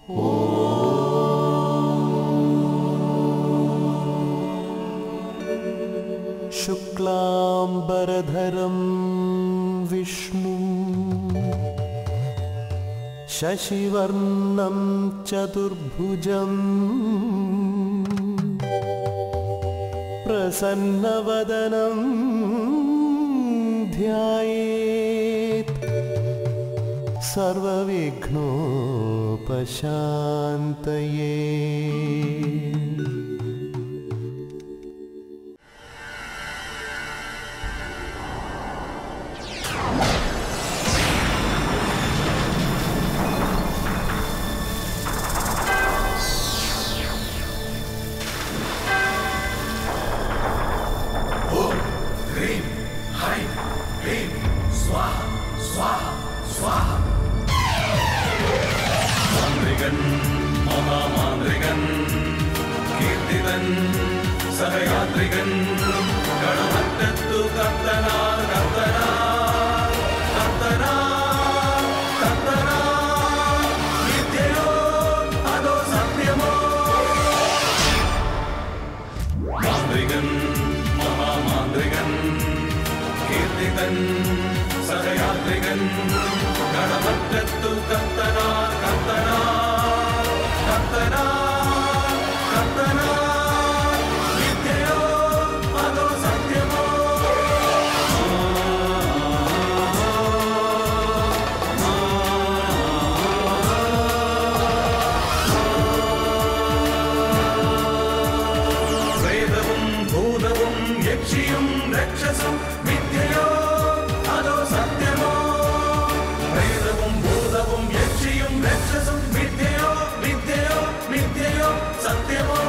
शुक्लाम्बरधरं विष्णु शशिवर्णं चतुर्भुजम् प्रसन्नवदनं ध्यायेत् सर्वविघ्नोपशान्तये ह्रीं ह्रैं क्लीं स्वाहा स्वाहा स्वाहा മാന്ത്രികൻ മഹാമാന്ത്രികൻ കീർത്തിതൻ സഹയാത്രികൻ കടമറ്റത്തു കർത്തനാ കർത്തനാ കർത്തനാ കർത്തനാ വിദ്യയോ അതോ സത്യമോ മാന്ത്രികൻ മഹാമാന്ത്രികൻ കീർത്തിതൻ സഹയാത്രികൻ കടമറ്റത്തു കത്തനാ കത്തനാ കത്തനാ കത്തനാ വിദ്യയോ അതോ സത്യമോ പ്രേതവും ഭൂതവും യക്ഷിയും രക്ഷസും വിദ്യയോ അതോ സത്യമോ പ്രേതവും ഭൂതവും യക്ഷിയും രക്ഷസും വിദ്യയോ വിദ്യയോ വിദ്യയോ സത്യമോ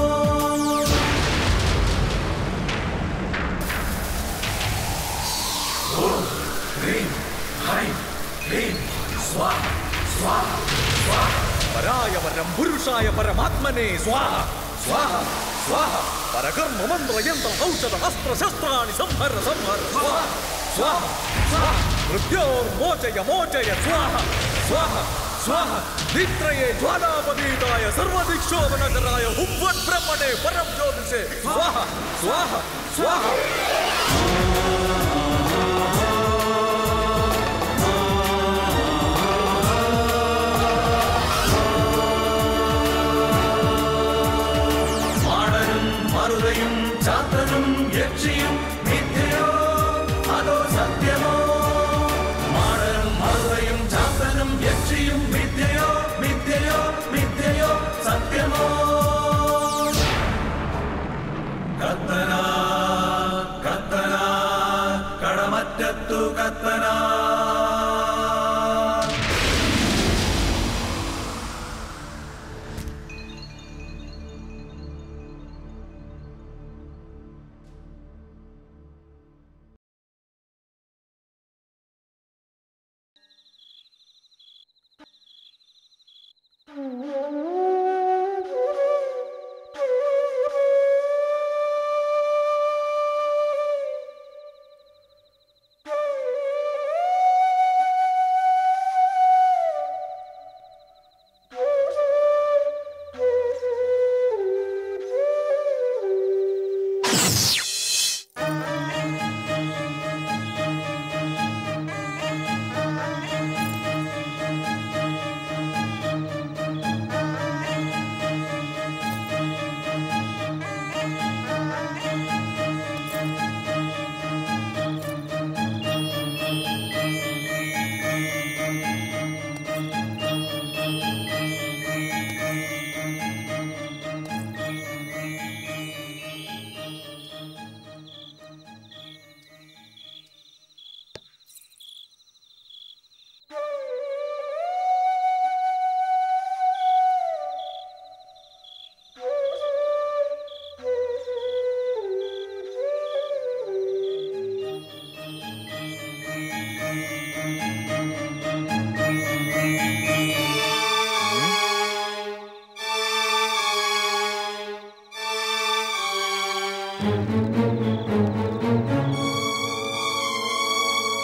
ഓം ഹ്രീം ഹൈം ക്ലീം സ്വാഹ സ്വാഹ സ്വാഹ പരായ പരം പുരുഷായ പരമാത്മനെ സ്വാഹ സ്വാഹ സ്വാഹ പരകർമ്മ മന്ത്ര യന്ത്ര ഔഷധ അസ്ത്ര ശസ്ത്രാണി സംഹര സംഹര സ്വാഹ സ്വാഹ സ്വാഹ മൃത്യോർ മോചയ മോചയ സ്വാഹ സ്വാഹ സ്വാഹ നിത്രയെ ജ്വാലാപതീതായ സർവദിക്ഷോഭനകരായ ഹുവ്വത് ബ്രഹ്മണേ പരം ജ്യോതിഷേ സ്വാഹ സ്വാഹ സ്വാഹ മാടനും മറുതയും ചാത്തനും യക്ഷിയും മിഥ്യയോ അതോ സത്യമോ മാടനും മറുതയും ചാത്തനും യക്ഷിയും മിഥ്യയോ മിഥ്യയോ മിഥ്യയോ സത്യമോ കത്തന കത്തന കടമറ്റത്തു കത്തന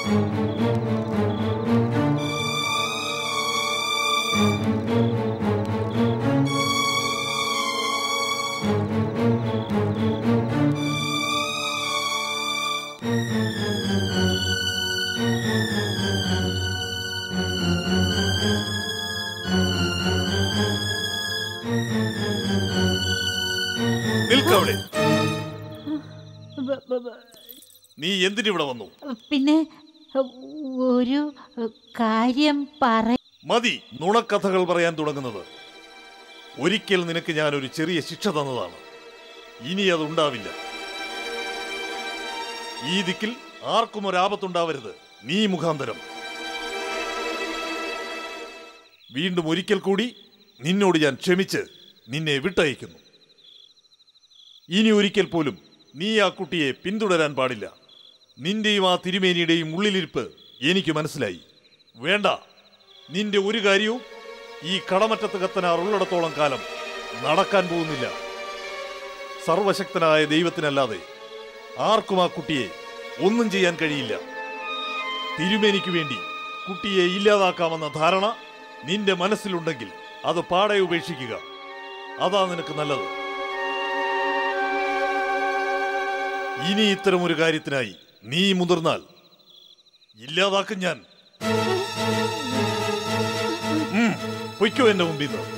Thank നിൽക്കവിടെ ബ- ബ- ബ- നീ എന്തിനിവിടെ വന്നു പിന്നെ ഒരു കാര്യം പറ മതി നുണക്കഥകൾ പറയാൻ തുടങ്ങുന്നത് ഒരിക്കൽ നിനക്ക് ഞാൻ ഒരു ചെറിയ ശിക്ഷ തന്നതാണ് ഇനി അത് ഉണ്ടാവില്ല ഈ ദിക്കിൽ ആർക്കും ഒരാപത്തുണ്ടാവരുത് നീ മുഖാന്തരം വീണ്ടും ഒരിക്കൽ കൂടി നിന്നോട് ഞാൻ ക്ഷമിച്ച് നിന്നെ വിട്ടയക്കുന്നു ഇനി ഒരിക്കൽ പോലും നീ ആ കുട്ടിയെ പിന്തുടരാൻ പാടില്ല നിന്റെയും ആ തിരുമേനിയുടെയും ഉള്ളിലിരിപ്പ് എനിക്ക് മനസ്സിലായി വേണ്ട നിന്റെ ഒരു കാര്യവും ഈ കടമറ്റത്ത് കത്തനാർ ഉള്ളിടത്തോളം കാലം നടക്കാൻ പോകുന്നില്ല സർവശക്തനായ ദൈവത്തിനല്ലാതെ ആർക്കും ആ കുട്ടിയെ ഒന്നും ചെയ്യാൻ കഴിയില്ല തിരുമേനിക്ക് വേണ്ടി കുട്ടിയെ ഇല്ലാതാക്കാമെന്ന ധാരണ നിന്റെ മനസ്സിലുണ്ടെങ്കിൽ അത് പാടെ ഉപേക്ഷിക്കുക അതാ നിനക്ക് നല്ലത് ഇനി ഇത്തരം ഒരു കാര്യത്തിനായി നീ മുതിർന്നാൽ ഇല്ലാതാക്കും ഞാൻ ഉം, പൊയ്ക്കോ എന്റെ മുമ്പിൽ നിന്ന്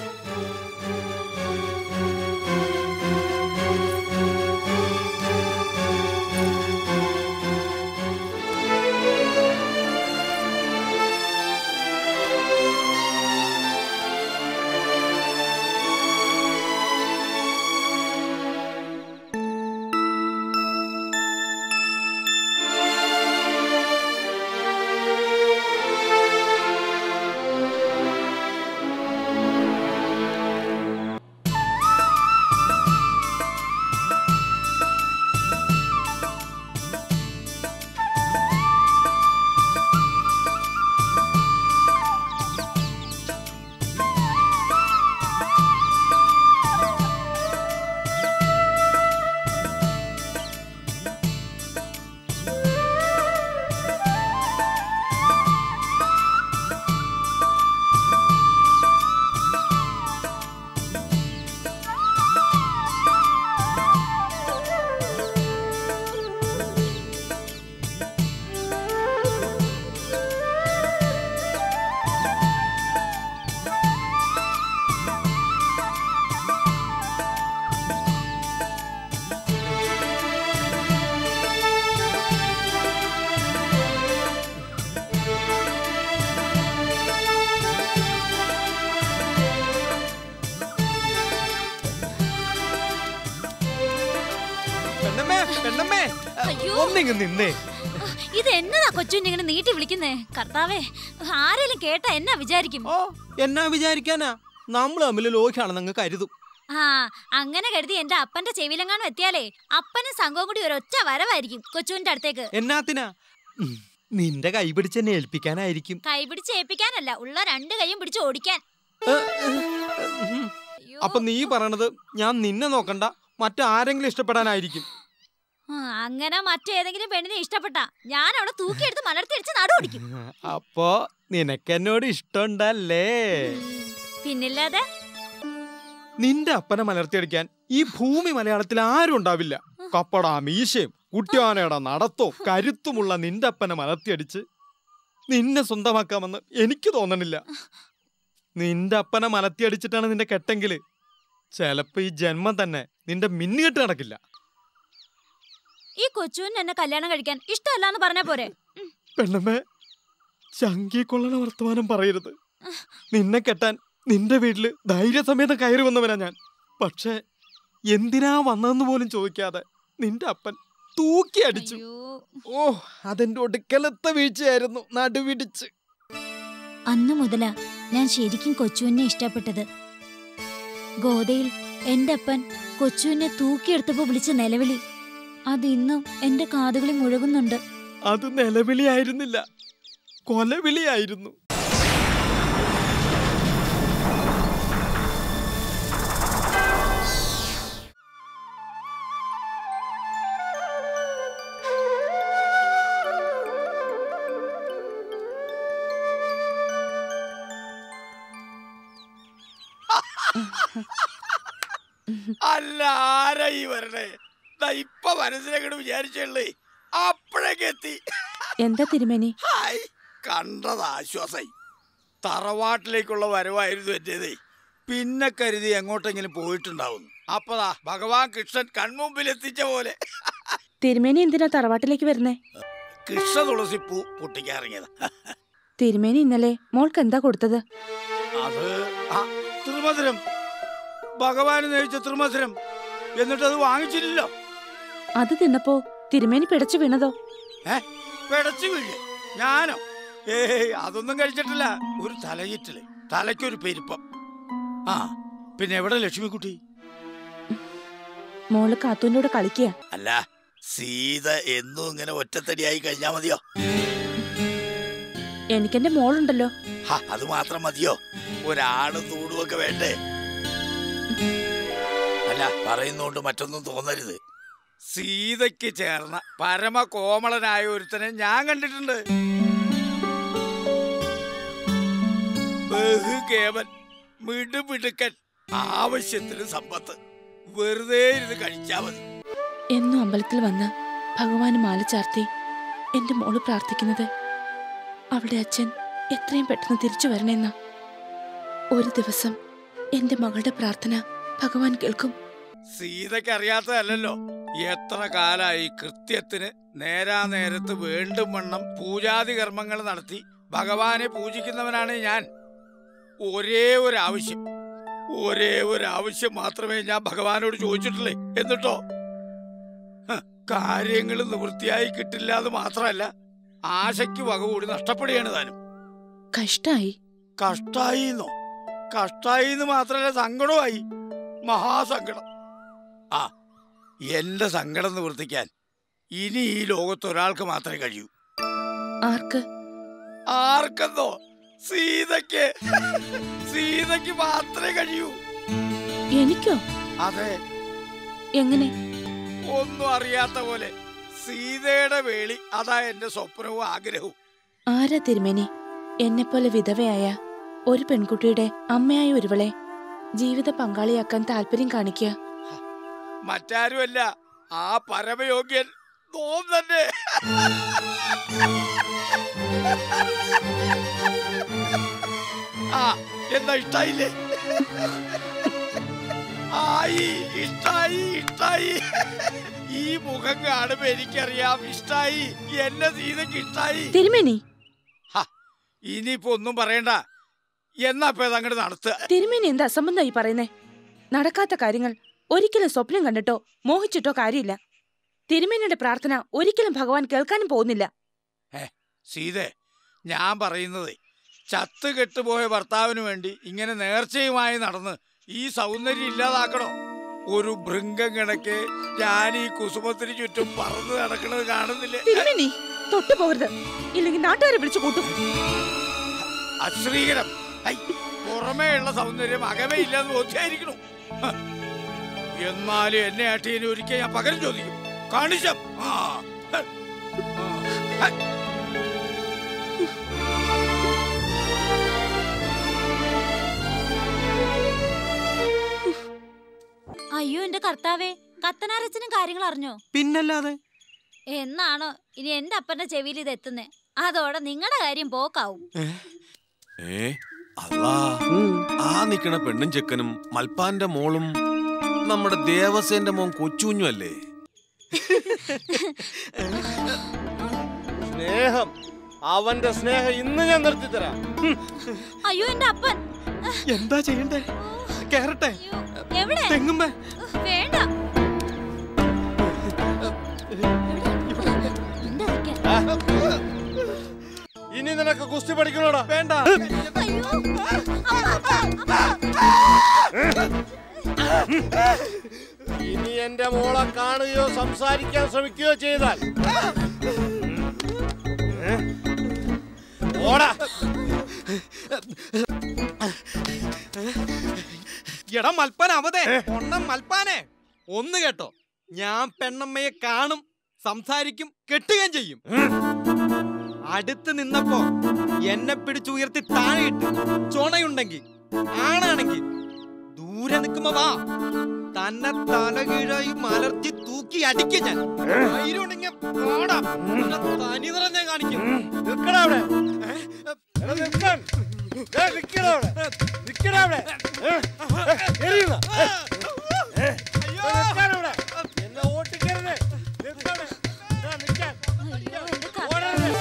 പെണ്ണമ്മേ പെണ്ണമ്മേ അയ്യോ. ഒന്നിങ്ങ് നിന്നേ ഇത് എന്നതാ കൊച്ചുവിനെ ഇങ്ങനെ നീട്ടി വിളിക്കുന്നേ കർത്താവേ ആരെങ്കിലും കേട്ടാ എന്നാ വിചാരിക്കും ഓ എന്നാ വിചാരിക്കാനാ നമ്മൾ തമ്മിൽ ലോഹിയാണെന്ന് അങ്ങ് കരുതും ആ അങ്ങനെ കരുതി എന്റെ അപ്പന്റെ ചെവിയിലെങ്ങാനും എത്തിയാലേ അപ്പനും സംഘവും കൂടി ഒരൊറ്റ വരവായിരിക്കും കൊച്ചുവിന്റെ അടുത്തേക്ക് എന്നാത്തിനാ ഉം, നിന്റെ കൈ പിടിച്ചെന്നെ ഏൽപ്പിക്കാനായിരിക്കും കൈ പിടിച്ച് ഏൽപ്പിക്കാനല്ല ഉള്ള രണ്ട് കൈയും പിടിച്ച് ഓടിക്കാൻ ഏ, ഏ, ഉം. അയ്യോ. അപ്പൊ നീ പറയണത് ഞാൻ നിന്നെ നോക്കണ്ട മറ്റാരെങ്കിലും ഇഷ്ടപ്പെടാനായിരിക്കും ആ, അങ്ങനെ മറ്റേതെങ്കിലും പെണ്ണിനെ ഇഷ്ടപ്പെട്ട ഞാൻ അവിടെ തൂക്കിയെടുത്ത് മലർത്തിയടിച്ച് നടു ഓടിക്കും അപ്പോ നിനക്കെന്നോട് ഇഷ്ടമുണ്ടല്ലേ പിന്നില്ലാതെ നിന്റെ അപ്പനെ മലർത്തിയടിക്കാൻ ഈ ഭൂമി മലയാളത്തിൽ ആരും ഉണ്ടാവില്ല കപ്പട മീശയും കുട്ടിയാനയുടെ നടത്തവും കരുത്തുമുള്ള നിന്റെ അപ്പനെ മലർത്തിയടിച്ച് നിന്നെ സ്വന്തമാക്കാമെന്ന് എനിക്ക് തോന്നണില്ല നിന്റെ അപ്പനെ മലർത്തിയടിച്ചിട്ടാണ് നിന്റെ കെട്ടെങ്കില് ചെലപ്പോ ഈ ജന്മം തന്നെ നിന്റെ മിന്നുകെട്ട് നടക്കില്ല ഈ കൊച്ചുവിന് എന്നെ കല്യാണം കഴിക്കാൻ ഇഷ്ടമല്ലാന്ന് പറഞ്ഞ പോരെ ഉം. പെണ്ണമ്മേ ചങ്കി കൊള്ളണ വർത്തമാനം പറയരുത് നിന്നെ കെട്ടാൻ നിന്റെ വീട്ടില് ധൈര്യസമേതം കയറി വന്നവനാ ഞാൻ പക്ഷേ എന്തിനാ വന്നതെന്ന് പോലും ചോദിക്കാതെ നിന്റെ അപ്പൻ തൂക്കി അടിച്ചു അയ്യോ ഓ അതെന്റെ ഒടുക്കലത്തെ വീഴ്ചയായിരുന്നു നടുവിടിച്ച് അന്നു മുതലാ ഞാൻ ശരിക്കും കൊച്ചുവിനെ ഇഷ്ടപ്പെട്ടത് ഗോതയിൽ എന്റെ അപ്പൻ കൊച്ചുവിനെ തൂക്കിയെടുത്തപ്പോ വിളിച്ച നിലവിളി അത് ഇന്നും എന്റെ കാതുകളിൽ മുഴകുന്നുണ്ട് അത് നിലവിളിയായിരുന്നില്ല കൊലവിളിയായിരുന്നു അല്ല ആരാ ഈ വരണേ ദാ ഇപ്പൊ മനസ്സിലാക്കണ വിചാരിച്ചേ അപ്പോഴേക്ക് എത്തി എന്താ തിരുമേനി ഹായ് കണ്ടത് ആശ്വാസായി തറവാട്ടിലേക്കുള്ള വരവായിരുന്നു എന്റേതേ പിന്നെ കരുതി എങ്ങോട്ടെങ്കിലും പോയിട്ടുണ്ടാവും അപ്പതാ ഭഗവാൻ കൃഷ്ണൻ കൺമുമ്പിൽ എത്തിച്ച പോലെ തിരുമേനി എന്തിനാ തറവാട്ടിലേക്ക് വരുന്നേ കൃഷ്ണ തുളസിപ്പൂ പൊട്ടിക്കാറിങ്ങിയതാ തിരുമേനി ഇന്നലെ മോൾക്ക് എന്താ കൊടുത്തത് അത് ആ, തൃമധുരം ഭഗവാന് നയിച്ച തൃമധുരം എന്നിട്ടത് വാങ്ങിച്ചില്ലല്ലോ അത് തിന്നപ്പോ തിരുമേനി പിടച്ചു വീണതോ ഏ പിടച്ചു വീഴ് ഞാനോ ഏയ് അതൊന്നും കഴിച്ചിട്ടില്ല ഒരു തലയിറ്റല് തലയ്ക്കൊരു പെരുപ്പം ആ പിന്നെ എവിടെ ലക്ഷ്മിക്കുട്ടി മോള് കാത്തൂന്റെ കൂടെ കളിക്കുക അല്ല സീത എന്നും ഇങ്ങനെ ഒറ്റത്തടിയായി കഴിഞ്ഞാ മതിയോ എനിക്കെന്റെ മോളുണ്ടല്ലോ ഹ, അത് മാത്രം മതിയോ ഒരാളും തൂടുമൊക്കെ വേണ്ടേ അല്ല പറയുന്നോണ്ട് മറ്റൊന്നും തോന്നരുത് സീതയ്ക്ക് ചേർന്ന പരമ കോമളനായ ഒരുത്തനെ ഞാൻ കണ്ടിട്ടുണ്ട് ബഹുകേവൻ മിടുമിടുക്കൻ ആവശ്യത്തിന് സമ്പത്ത് വെറുതെ ഇരുന്ന് കഴിച്ചാ മതി എന്നും അമ്പലത്തിൽ വന്ന് ഭഗവാന് മാല ചാർത്തി എന്റെ മോള് പ്രാർത്ഥിക്കുന്നത് അവളുടെ അച്ഛൻ എത്രയും പെട്ടെന്ന് തിരിച്ചു വരണമെന്ന ഒരു ദിവസം എന്റെ മകളുടെ പ്രാർത്ഥന ഭഗവാൻ കേൾക്കും സീതയ്ക്ക് അറിയാത്തതല്ലല്ലോ എത്ര കാലായി കൃത്യത്തിന് നേരാ നേരത്ത് വേണ്ടും വണ്ണം പൂജാതി കർമ്മങ്ങൾ നടത്തി ഭഗവാനെ പൂജിക്കുന്നവനാണ് ഞാൻ ഒരേ ഒരു ആവശ്യം ഒരേ ഒരു ആവശ്യം മാത്രമേ ഞാൻ ഭഗവാനോട് ചോദിച്ചിട്ടുള്ളേ എന്നിട്ടോ ഹ, കാര്യങ്ങൾ നിവൃത്തിയായി കിട്ടില്ല എന്ന് മാത്രമല്ല ആശയ്ക്ക് വക കൂടി നഷ്ടപ്പെടുകയാണ് താനും കഷ്ടായി കഷ്ടായിന്നോ കഷ്ടായി എന്ന് മാത്രമല്ല സങ്കടമായി മഹാസങ്കടം ആ എന്റെ സങ്കടം നിവർത്തിക്കാൻ ഇനി ഈ ലോകത്ത് ഒരാൾക്ക് മാത്രമേ കഴിയൂ ആർക്ക് ആർക്കെന്നോ സീതയ്ക്ക് സീതയ്ക്ക് മാത്രമേ കഴിയൂ എനിക്കോ അതെ എങ്ങനെ ഒന്നും അറിയാത്ത പോലെ സീതയുടെ വേളി അതാ എന്റെ സ്വപ്നവും ആഗ്രഹവും ആരാ തിരുമേനി എന്നെപ്പോലെ വിധവയായ ഒരു പെൺകുട്ടിയുടെ അമ്മയായ ഒരുവളെ ജീവിത പങ്കാളിയാക്കാൻ താല്പര്യം കാണിക്കുക മറ്റാരുമല്ല ആ പരമയോഗ്യൻ നോം തന്നെ ആ എന്താ ഇഷ്ടായില്ലേ ആയി ഇഷ്ടായി ഇഷ്ടായി ഈ മുഖം കാണുമ്പോ എനിക്കറിയാം ഇഷ്ടായി എന്നെ സീതയ്ക്ക് ഇഷ്ടായി തിരുമേനി ഹ, ഇനിയിപ്പോ ഒന്നും പറയണ്ട എന്നാ ഇപ്പൊ അങ്ങോട്ട് നടത്തുക തിരുമേനി എന്താ അസംബന്ധമായി പറയുന്നേ നടക്കാത്ത കാര്യങ്ങൾ ഒരിക്കലും സ്വപ്നം കണ്ടിട്ടോ മോഹിച്ചിട്ടോ കാര്യമില്ല തിരുമേനിയുടെ പ്രാർത്ഥന ഒരിക്കലും ഭഗവാൻ കേൾക്കാനും പോകുന്നില്ല സീതേ ഞാൻ പറയുന്നത് ചത്ത് കെട്ടുപോയ ഭർത്താവിന് വേണ്ടി ഇങ്ങനെ നേർച്ചയുമായി നടന്ന് ഈ സൗന്ദര്യം ഇല്ലാതാക്കണോ ഒരു ഭൃംഗം കണക്ക് ഞാൻ ഈ കുസുമത്തിന് ചുറ്റും പറന്ന് നടക്കുന്നത് കാണുന്നില്ലേ തിരുമേനി തൊട്ടു പോകരുത് ഇല്ലെങ്കിൽ നാട്ടുകാരെ വിളിച്ചു കൂട്ടും അശ്രീകരം ഹൈ, പുറമേ ഉള്ള സൗന്ദര്യം അകമേ ഇല്ലെന്ന് ബോധ്യായിരിക്കണു ഹ. എന്നാലും എന്നെ ആട്ടിയതിന് ഒരിക്കൽ ഞാൻ പകരം ചോദിക്കും കാണിച്ചം ആ ഹ. ആ. ഹ. അയ്യോ എന്റെ കർത്താവേ കത്തനാരച്ചനും കാര്യങ്ങൾ അറിഞ്ഞോ പിന്നല്ലാതെ എന്നാണോ ഇനി എന്റെ അപ്പന്റെ ചെവിയിൽ ഇത് എത്തുന്നേ അതോടെ നിങ്ങളുടെ കാര്യം പോക്കാവും ഏ അല്ലാ ആ നിക്കണ പെണ്ണും ചെക്കനും മൽപ്പാന്റെ മോളും നമ്മുടെ ദേവസേന്റെ മോൻ കൊച്ചുഞ്ഞു അല്ലേ സ്നേഹം അവന്റെ സ്നേഹം ഇന്ന് ഞാൻ നിർത്തിത്തരാം അയ്യോ എന്റെ അപ്പൻ എന്താ ചെയ്യണ്ടേ കേറട്ടെ അയ്യോ, എവിടെ തെങ്ങുമ്പേ വേണ്ട എന്താ ഇതൊക്കെ? ഇനി നിനക്ക് കുസ്തി പഠിക്കണോടാ വേണ്ട അയ്യോ അപ്പ, അപ്പ, അപ്പ. ഇനി എന്റെ മോളെ കാണുകയോ സംസാരിക്കാൻ ശ്രമിക്കുകയോ ചെയ്താൽ ഓടാ എടാ മൽപ്പാൻ അവതേ പൊണ്ണം മൽപ്പാനെ ഒന്ന് കേട്ടോ ഞാൻ പെണ്ണമ്മയെ കാണും സംസാരിക്കും കെട്ടുകയും ചെയ്യും അടുത്ത് നിന്നപ്പോ എന്നെ പിടിച്ചുയർത്തി താഴെയിട്ട് ചുണയുണ്ടെങ്കിൽ ആണാണെങ്കിൽ ദൂരെ നിൽക്കുമ്പോ വാ തന്നെ തലകീഴായി മലർത്തി തൂക്കി അടിക്കും ഞാൻ ധൈര്യമുണ്ടെങ്കിൽ പോടാ. നിന്നെ തനി നിറം ഞാൻ കാണിക്കും നിൽക്കടാ അവിടെ ഏ? എടാ നിൽക്കാൻ. ദേ നിൽക്കടാ അവിടെ. നിൽക്കടാ അവിടെ. ഏ? നിൽക്കുന്ന നിൽക്കാനവിടെ എന്നെ ഓട്ടിക്കരുത് നിർത്തവിടെ ഇതാ നിൽക്കാൻ ഓടരുത്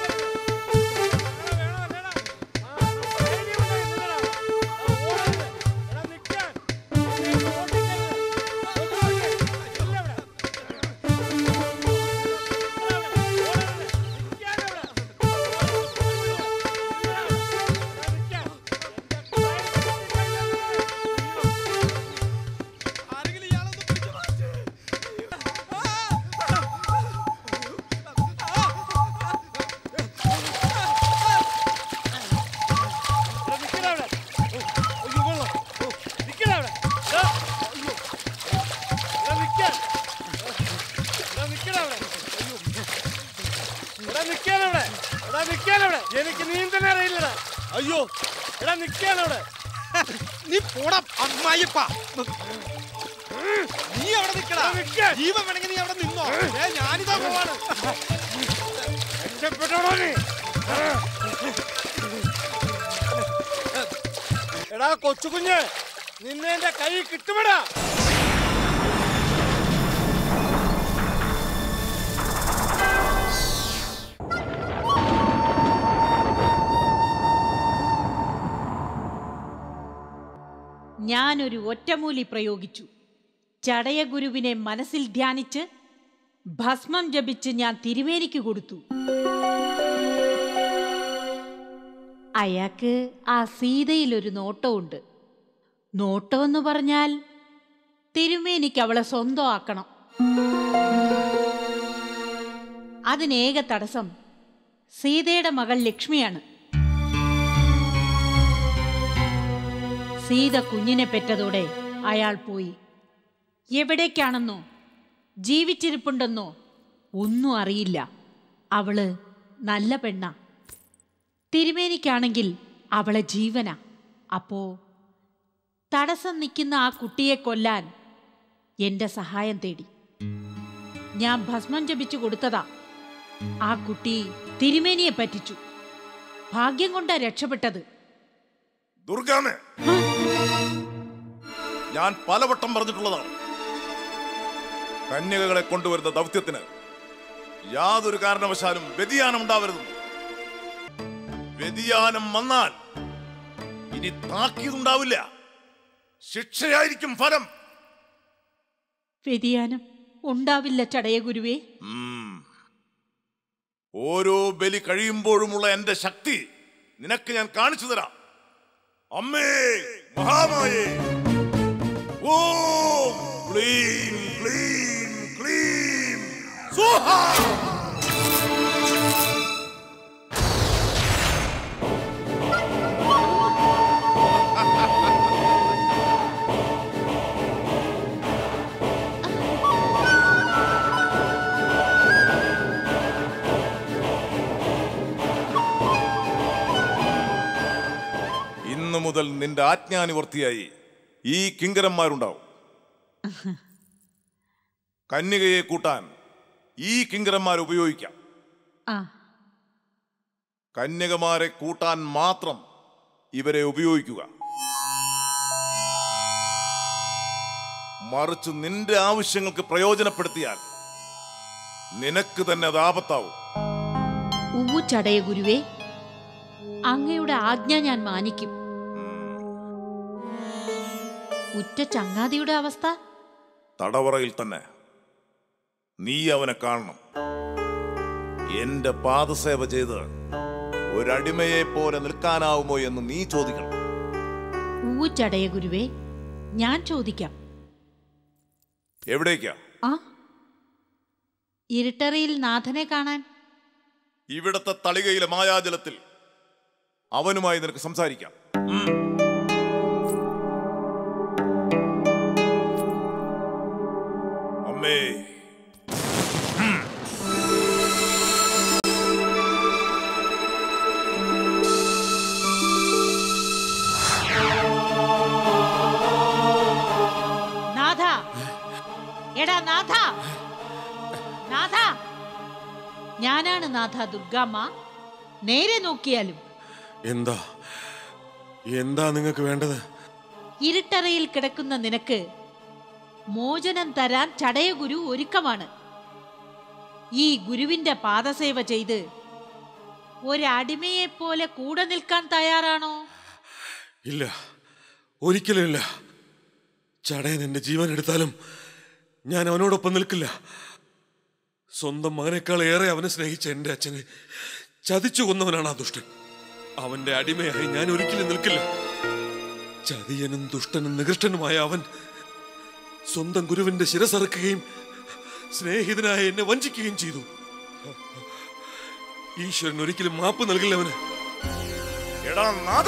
എനിക്ക് നീന്തൽ അറിയില്ലടാ അയ്യോ എടാ നിക്കാനവിടെ നീ പോടാ അമ്മായിപ്പ നീ അവിടെ നിക്കടാ ജീവൻ വേണമെങ്കിൽ നീ അവിടെ നിന്നോ ഏ, ഞാനിതാ പോവാണ് രക്ഷപ്പെട്ടോടോ നീ എടാ കൊച്ചുകുഞ്ഞ് നിന്നെ എന്റെ കൈ കിട്ടുമെടാ ഞാനൊരു ഒറ്റമൂലി പ്രയോഗിച്ചു ചടയഗുരുവിനെ മനസ്സിൽ ധ്യാനിച്ച് ഭസ്മം ജപിച്ച് ഞാൻ തിരുമേനിക്ക് കൊടുത്തു അയാൾക്ക് ആ സീതയിലൊരു നോട്ടമുണ്ട് നോട്ടമെന്ന് പറഞ്ഞാൽ തിരുമേനിക്ക് അവളെ സ്വന്തമാക്കണം അതിനേക തടസ്സം സീതയുടെ മകൾ ലക്ഷ്മിയാണ് സീത കുഞ്ഞിനെ പെറ്റതോടെ അയാൾ പോയി എവിടേക്കാണെന്നോ ജീവിച്ചിരിപ്പുണ്ടെന്നോ ഒന്നും അറിയില്ല അവള് നല്ല പെണ്ണ തിരുമേനിക്കാണെങ്കിൽ അവളെ ജീവന അപ്പോ തടസ്സം നിൽക്കുന്ന ആ കുട്ടിയെ കൊല്ലാൻ എന്റെ സഹായം തേടി ഞാൻ ഭസ്മം ജപിച്ചു കൊടുത്തതാ ആ കുട്ടി തിരുമേനിയെ പറ്റിച്ചു ഭാഗ്യം കൊണ്ടാ രക്ഷപ്പെട്ടത് ദുർഗാമേ ഞാൻ പലവട്ടം പറഞ്ഞിട്ടുള്ളതാണ് കന്യകകളെ കൊണ്ടുവരുന്ന ദൗത്യത്തിന് യാതൊരു കാരണവശാലും വ്യതിയാനം ഉണ്ടാവരുത് വ്യതിയാനം വന്നാൽ ഇനി താക്കീതുണ്ടാവില്ല ശിക്ഷയായിരിക്കും ഫലം വ്യതിയാനം ഉണ്ടാവില്ല ചടയ ഗുരുവേ ഉം. ഓരോ ബലി കഴിയുമ്പോഴുമുള്ള എന്റെ ശക്തി നിനക്ക് ഞാൻ കാണിച്ചു തരാം അമ്മേ മഹാമായേ ഓം ക്ലീം ക്ലീം ക്ലീം സ്വാഹ ഇന്നു മുതൽ നിന്റെ ആജ്ഞാനുവർത്തിയായി ഈ കിങ്കരന്മാരുണ്ടാവും കന്യകയെ കൂട്ടാൻ ഈ കിങ്കരന്മാർ ഉപയോഗിക്കാം ആ കന്യകമാരെ കൂട്ടാൻ മാത്രം ഇവരെ ഉപയോഗിക്കുക മറിച്ച് നിന്റെ ആവശ്യങ്ങൾക്ക് പ്രയോജനപ്പെടുത്തിയാൽ നിനക്ക് തന്നെ അത് ആപത്താവും ഉവ്വു ചടയ ഗുരുവേ അങ്ങയുടെ ആജ്ഞ ഞാൻ മാനിക്കും ഉറ്റ ചങ്ങാതിയുടെ അവസ്ഥ തടവറയിൽ തന്നെ നീ അവനെ കാണണം എന്റെ പാദസേവ ചെയ്ത് ഒരടിമയെ പോലെ നിൽക്കാനാവുമോ എന്ന് നീ ചോദിക്കണം ഉവ്വു ചടയ ഗുരുവേ ഞാൻ ചോദിക്കാം എവിടേക്കാ ആ ഇരുട്ടറിയിൽ നാഥനെ കാണാൻ ഇവിടത്തെ തളികയിലെ മായാജലത്തിൽ അവനുമായി നിനക്ക് സംസാരിക്കാം ഉം. അമ്മേ നാഥ എടാ നാഥ നാഥ ഞാനാണ് നാഥ ദുർഗാമ്മ നേരെ നോക്കിയാലും എന്താ എന്താ നിങ്ങൾക്ക് വേണ്ടത് ഇരുട്ടറയിൽ കിടക്കുന്ന നിനക്ക് മോചനം തരാൻ ചടയഗുരു ഒരുക്കമാണ് ഈ ഗുരുവിന്റെ പാദസേവ ചെയ്ത് ഒരടിമയെ പോലെ കൂടെ നിൽക്കാൻ തയ്യാറാണോ ഇല്ല ഒരിക്കലും ഇല്ല ചടയൻ എന്റെ ജീവൻ എടുത്താലും ഞാൻ അവനോടൊപ്പം നിൽക്കില്ല സ്വന്തം മകനേക്കാൾ ഏറെ അവനെ സ്നേഹിച്ച എന്റെ അച്ഛനെ ചതിച്ചു കൊന്നവനാണ് ആ ദുഷ്ടൻ അവന്റെ അടിമയായി ഞാൻ ഒരിക്കലും നിൽക്കില്ല ചതിയനും ദുഷ്ടനും നികൃഷ്ടനുമായ അവൻ സ്വന്തം ഗുരുവിന്റെ ശിരസറക്കുകയും സ്നേഹിതനായ എന്നെ വഞ്ചിക്കുകയും ചെയ്തു ഈശ്വരൻ ഒരിക്കലും മാപ്പ് നൽകില്ല അവന് എടാ നാഥ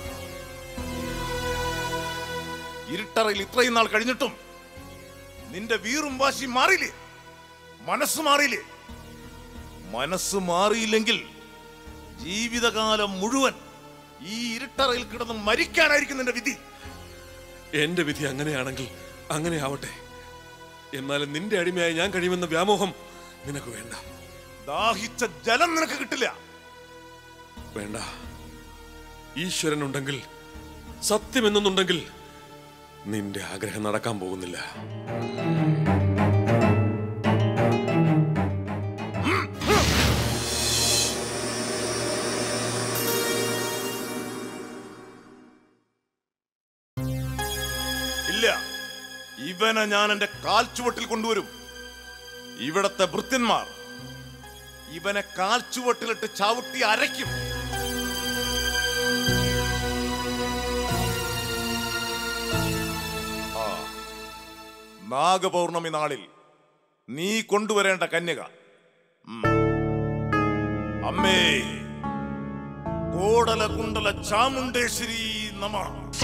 ഇരുട്ടറയിൽ ഇത്രയും നാൾ കഴിഞ്ഞിട്ടും നിന്റെ വീറും വാശി മാറിയില്ലേ മനസ്സ് മാറിയില്ലേ മനസ്സ് മാറിയില്ലെങ്കിൽ ജീവിതകാലം മുഴുവൻ ഈ ഇരുട്ടറയിൽ കിടന്ന് മരിക്കാനായിരിക്കും നിന്റെ വിധി എന്റെ വിധി അങ്ങനെയാണെങ്കിൽ അങ്ങനെ ആവട്ടെ എന്നാലും നിന്റെ അടിമയായി ഞാൻ കഴിയുമെന്ന വ്യാമോഹം നിനക്ക് വേണ്ട ദാഹിച്ച ജലം നിനക്ക് കിട്ടില്ല വേണ്ട ഈശ്വരനുണ്ടെങ്കിൽ സത്യമെന്നുണ്ടെങ്കിൽ നിന്റെ ആഗ്രഹം നടക്കാൻ പോകുന്നില്ല ഇല്ല ഇവനെ ഞാൻ എന്റെ കാൽച്ചുവട്ടിൽ കൊണ്ടുവരും ഇവിടത്തെ ഭൃത്യന്മാർ ഇവനെ കാൽച്ചുവട്ടിലിട്ട് ചവിട്ടി അരയ്ക്കും ആ, നാഗപൗർണമി നാളിൽ നീ കൊണ്ടുവരേണ്ട കന്യക ഉം. അമ്മേ കോടല കുണ്ടല ചാമുണ്ടേശ്വരി നമ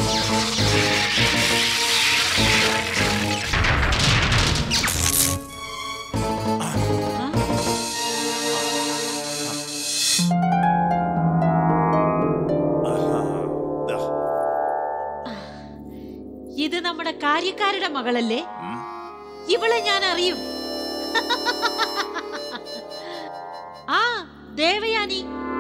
ഇത് നമ്മുടെ കാര്യക്കാരുടെ മകളല്ലേ ഇവളെ ഞാൻ അറിയും ആ ദേവയാനി